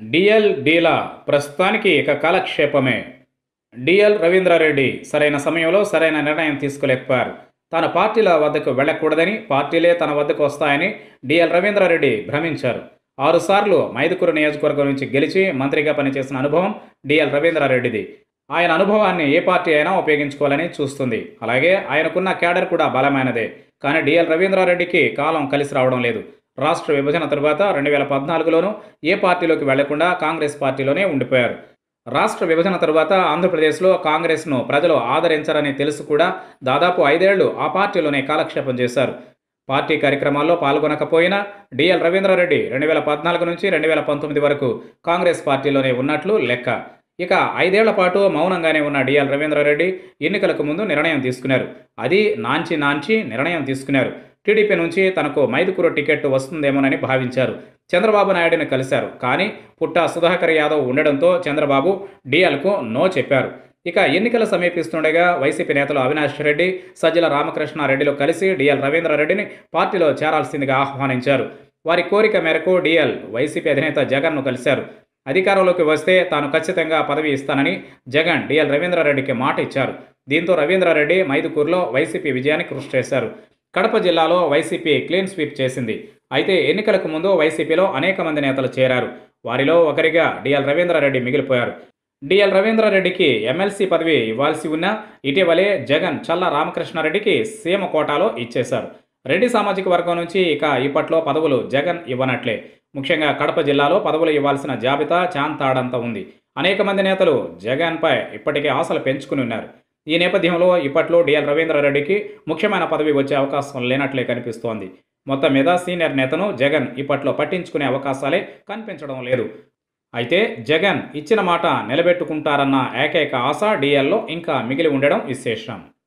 DL డీలా ప్రస్తుతానికి ఇక కాలక్షేపమే డిఎల్ రవీంద్రారెడ్డి సరైన సమయంలో సరైన నిర్ణయం తీసుకోలేకపోయారు తన పార్టీల వద్దకు వెళ్ళకూడదని పార్టీలే తన వద్దకు వస్తాయని డిఎల్ రవీంద్రారెడ్డి భ్రమించారు ఆరుసార్లు మైదుకూరు నియోజకవర్గం నుంచి గెలిచి మంత్రిగా పనిచేసిన అనుభవం డిఎల్ రవీంద్రారెడ్డిది ఆయన అనుభవాన్ని ఏ పార్టీ అయినా ఉపయోగించుకోవాలని చూస్తుంది అలాగే ఆయనకున్న క్యాడర్ కూడా బలమైనదే కానీ డిఎల్ రవీంద్రారెడ్డికి కాలం కలిసి రావడం లేదు రాష్ట్ర విభజన తరువాత రెండు వేల పద్నాలుగులోనూ ఏ పార్టీలోకి వెళ్లకుండా కాంగ్రెస్ పార్టీలోనే ఉండిపోయారు రాష్ట్ర విభజన తరువాత ఆంధ్రప్రదేశ్లో కాంగ్రెస్ను ప్రజలు ఆదరించరని తెలుసు కూడా దాదాపు ఐదేళ్లు ఆ పార్టీలోనే కాలక్షేపం చేశారు పార్టీ కార్యక్రమాల్లో పాల్గొనకపోయినా డిఎల్ రవీంద్రారెడ్డి రెండు వేల పద్నాలుగు నుంచి రెండు వేల పంతొమ్మిది వరకు కాంగ్రెస్ పార్టీలోనే ఉన్నట్లు లెక్క ఇక ఐదేళ్ల పాటు మౌనంగానే ఉన్న డిఎల్ రవీంద్రారెడ్డి ఎన్నికలకు ముందు నిర్ణయం తీసుకున్నారు అది నాంచి నాంచి నిర్ణయం తీసుకున్నారు టీడీపీ నుంచి తనకు మైదుకూరు టికెట్ వస్తుందేమోనని భావించారు చంద్రబాబు నాయుడిని కలిశారు కానీ పుట్ట సుధాకర్ యాదవ్ ఉండడంతో చంద్రబాబు డిఎల్కు నో చెప్పారు ఇక ఎన్నికలు సమీపిస్తుండగా వైసీపీ నేతలు అవినాష్ రెడ్డి సజ్జల రామకృష్ణారెడ్డిలో కలిసి డిఎల్ రవీంద్రారెడ్డిని పార్టీలో చేరాల్సిందిగా ఆహ్వానించారు వారి కోరిక మేరకు డిఎల్ వైసీపీ అధినేత జగన్ను కలిశారు అధికారంలోకి వస్తే తాను ఖచ్చితంగా పదవి ఇస్తానని జగన్ డిఎల్ రవీంద్రారెడ్డికి మాట ఇచ్చారు దీంతో రవీంద్రారెడ్డి మైదుకూరులో వైసీపీ విజయానికి కృషి చేశారు కడప జిల్లాలో వైసీపీ క్లీన్ స్వీప్ చేసింది అయితే ఎన్నికలకు ముందు వైసీపీలో అనేక మంది నేతలు చేరారు వారిలో ఒకరిగా డిఎల్ రవీంద్రారెడ్డి మిగిలిపోయారు డిఎల్ రవీంద్రారెడ్డికి ఎమ్మెల్సీ పదవి ఇవ్వాల్సి ఉన్నా ఇటీవలే జగన్ చల్ల రామకృష్ణారెడ్డికి సీఎం కోటాలో ఇచ్చేశారు రెడ్డి సామాజిక వర్గం నుంచి ఇక ఇప్పట్లో పదవులు జగన్ ఇవ్వనట్లే ముఖ్యంగా కడప జిల్లాలో పదవులు ఇవ్వాల్సిన జాబితా చాంతాడంత ఉంది అనేక మంది నేతలు జగన్పై ఇప్పటికే ఆశలు పెంచుకుని ఉన్నారు ఈ నేపథ్యంలో ఇప్పట్లో డిఎల్ రవీంద్రారెడ్డికి ముఖ్యమైన పదవి వచ్చే అవకాశం లేనట్లే కనిపిస్తోంది మొత్తం మీద సీనియర్ నేతను జగన్ ఇప్పట్లో పట్టించుకునే అవకాశాలే కనిపించడం లేదు అయితే జగన్ ఇచ్చిన మాట నిలబెట్టుకుంటారన్న ఏకైక ఆశ డిఎల్లో ఇంకా మిగిలి ఉండడం విశేషం